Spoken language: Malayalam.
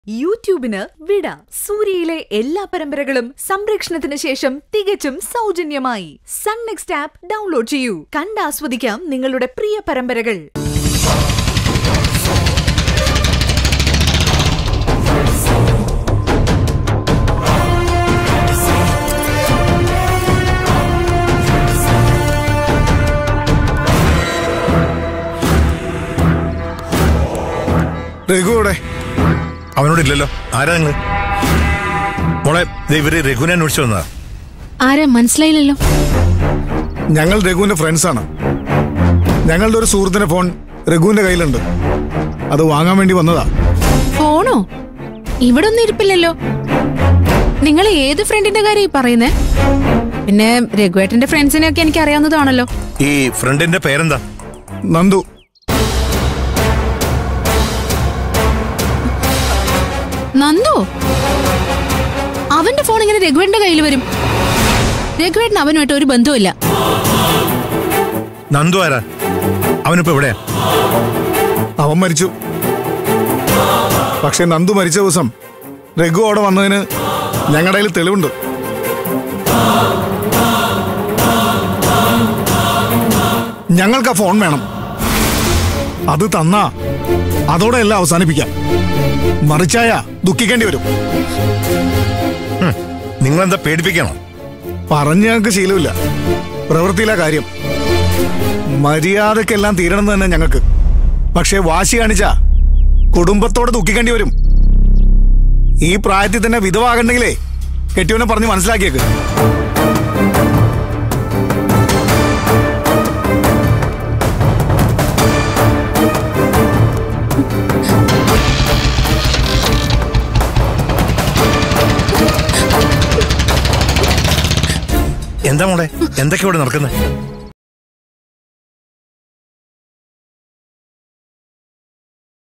യൂട്യൂബിന് വിട സൂര്യയിലെ എല്ലാ പരമ്പരകളും സംരക്ഷണത്തിന് ശേഷം തികച്ചും സൗജന്യമായി സൺ നെക്സ്റ്റ് ആപ്പ് ഡൗൺലോഡ് ചെയ്യൂ കണ്ടാസ്വദിക്കാം നിങ്ങളുടെ പ്രിയ പരമ്പരകൾ രഘു ഇവിടെ അവനോട് ഇല്ലല്ലോ ആരാ നിങ്ങള് മോളെ ദേ ഇവര് രഘുവിനെ അന്വേഷിച്ചു വന്നതാ ആരാ മനസ്സിലായില്ലല്ലോ ഞങ്ങൾ രഘുവിന്റെ ഫ്രണ്ട്സ് ആണ് ഞങ്ങളുടെ ഒരു സുഹൃത്തിന്റെ ഫോൺ രഘുവിന്റെ കയ്യിലുണ്ട് അത് വാങ്ങാൻ വേണ്ടി വന്നതാ ഫോണോ ഇവിടെ ഒന്നും ഇരിപ്പില്ലല്ലോ നിങ്ങൾ ഏത് ഫ്രണ്ടിന്റെ കാര്യം ഈ പറയുന്നേ പിന്നെ രഘുവേട്ടന്റെ ഫ്രണ്ട്സിനെ ഒക്കെ എനിക്ക് അറിയാവുന്നതാണല്ലോ ഈ ഫ്രണ്ടിന്റെ പേരെന്താ നന്ദു നന്ദു അവന്റെ ഫോൺ ഇങ്ങനെ രഘുവേട്ടന്റെ കയ്യിൽ വരും രഘുവേട്ടൻ അവനുമായിട്ട് ഒരു ബന്ധവുമില്ല നന്ദു ആരാ അവനിപ്പോ എവിടെയാ അവൻ മരിച്ചു പക്ഷെ നന്ദു മരിച്ച ദിവസം രഘു അവിടെ വന്നതിന് ഞങ്ങളുടെ കയ്യിൽ തെളിവുണ്ട് ഞങ്ങൾക്ക് ആ ഫോൺ വേണം അത് തന്നാ അതോടെ എല്ലാം അവസാനിപ്പിക്കാം മറിച്ചായ ദുഃഖിക്കേണ്ടി വരും നിങ്ങളെന്താ പേടിപ്പിക്കണോ പറഞ്ഞ ഞങ്ങൾക്ക് ശീലമില്ല പ്രവൃത്തിയില്ല കാര്യം മര്യാദക്കെല്ലാം തീരണം തന്നെ ഞങ്ങൾക്ക് പക്ഷേ വാശി കാണിച്ച കുടുംബത്തോടെ ദുഃഖിക്കേണ്ടി വരും ഈ പ്രായത്തിൽ തന്നെ വിധവാകണ്ടെങ്കിലേ കെട്ടിയവനെ പറഞ്ഞ് മനസ്സിലാക്കിയേക്ക് എന്താ മോളെ എന്തൊക്കെ ഇവിടെ നടക്കുന്നത്